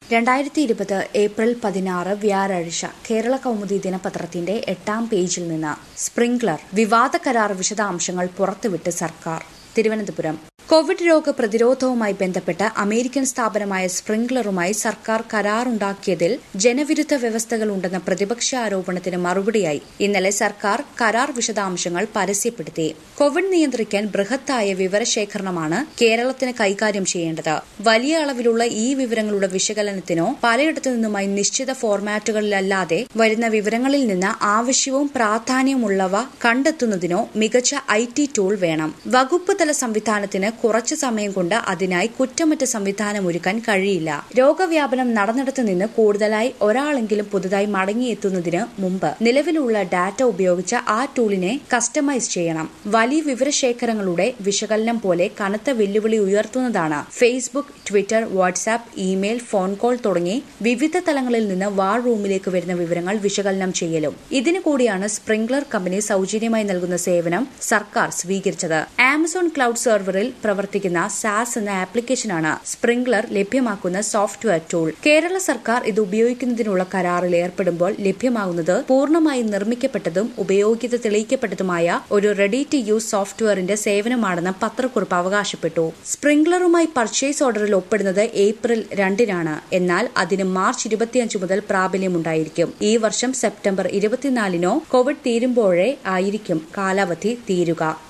രണ്ടായിരത്തി ഇരുപത് ഏപ്രിൽ പതിനാറ് വ്യാഴാഴ്ച കേരള കൗമുദി ദിനപത്രത്തിന്റെ എട്ടാം പേജിൽ നിന്ന് സ്പ്രിംഗ്ലർ വിവാദ കരാർ വിശദാംശങ്ങൾ പുറത്തുവിട്ട് സർക്കാർ തിരുവനന്തപുരം കോവിഡ് രോഗ പ്രതിരോധവുമായി ബന്ധപ്പെട്ട് അമേരിക്കൻ സ്ഥാപനമായ സ്പ്രിംഗ്ലറുമായി സർക്കാർ കരാറുണ്ടാക്കിയതിൽ ജനവിരുദ്ധ വ്യവസ്ഥകൾ ഉണ്ടെന്ന പ്രതിപക്ഷ ആരോപണത്തിന് മറുപടിയായി ഇന്നലെ സർക്കാർ കരാർ വിശദാംശങ്ങൾ പരസ്യപ്പെടുത്തി കോവിഡ് നിയന്ത്രിക്കാൻ ബൃഹത്തായ വിവരശേഖരണമാണ് കേരളത്തിന് കൈകാര്യം ചെയ്യേണ്ടത് വലിയ അളവിലുള്ള ഈ വിവരങ്ങളുടെ വിശകലനത്തിനോ പലയിടത്തു നിന്നുമായി നിശ്ചിത ഫോർമാറ്റുകളിലല്ലാതെ വരുന്ന വിവരങ്ങളിൽ നിന്ന് ആവശ്യവും പ്രാധാന്യമുള്ളവ കണ്ടെത്തുന്നതിനോ മികച്ച ഐ ടി ടൂൾ വേണം വകുപ്പ് തല സംവിധാനത്തിന് കുറച്ചു സമയം കൊണ്ട് അതിനായി കുറ്റമറ്റ സംവിധാനം ഒരുക്കാൻ കഴിയില്ല രോഗവ്യാപനം നടന്നിടത്തു നിന്ന് കൂടുതലായി ഒരാളെങ്കിലും പുതുതായി മടങ്ങിയെത്തുന്നതിന് മുമ്പ് നിലവിലുള്ള ഡാറ്റ ഉപയോഗിച്ച് ആ ടൂളിനെ കസ്റ്റമൈസ് ചെയ്യണം വലിയ വിവരശേഖരങ്ങളുടെ വിശകലനം പോലെ കനത്ത വെല്ലുവിളി ഉയർത്തുന്നതാണ് Facebook Twitter WhatsApp email phone call തുടങ്ങി വിവിധ തലങ്ങളിൽ നിന്ന് വാർ റൂമിലേക്ക് വരുന്ന വിവരങ്ങൾ വിശകലനം ചെയ്യലും ഇതിനു കൂടിയാണ് സ്പ്രിംഗ്ലർ കമ്പനി സൌജന്യമായി നൽകുന്ന സേവനം സർക്കാർ സ്വീകരിച്ചത് ആമസോൺ ക്ലൌഡ് സെർവറിൽ പ്രവർത്തിക്കുന്ന സാസ് എന്ന ആപ്ലിക്കേഷനാണ് സ്പ്രിംഗ്ലർ ലഭ്യമാക്കുന്ന സോഫ്റ്റ്വെയർ ടൂൾ കേരള സർക്കാർ ഇത് ഉപയോഗിക്കുന്നതിനുള്ള കരാറിൽ ഏർപ്പെടുമ്പോൾ ലഭ്യമാകുന്നത് പൂർണ്ണമായും നിർമ്മിക്കപ്പെട്ടതും ഉപയോഗ്യത തെളിയിക്കപ്പെട്ടതുമായ ഒരു റെഡി ടു യൂസ് സോഫ്റ്റ്വെയറിന്റെ സേവനമാണെന്ന് പത്രക്കുറിപ്പ് അവകാശപ്പെട്ടു സ്പ്രിംഗ്ലറുമായി പർച്ചേസ് ഓർഡറിൽ ഒപ്പിടുന്നത് ഏപ്രിൽ രണ്ടിനാണ് എന്നാൽ അതിന് മാർച്ച് ഇരുപത്തിയഞ്ച് മുതൽ പ്രാബല്യമുണ്ടായിരിക്കും ഈ വർഷം സെപ്റ്റംബർ ഇരുപത്തിനാലിനോ കോവിഡ് തീരുമ്പോഴേ ആയിരിക്കും കാലാവധി തീരുക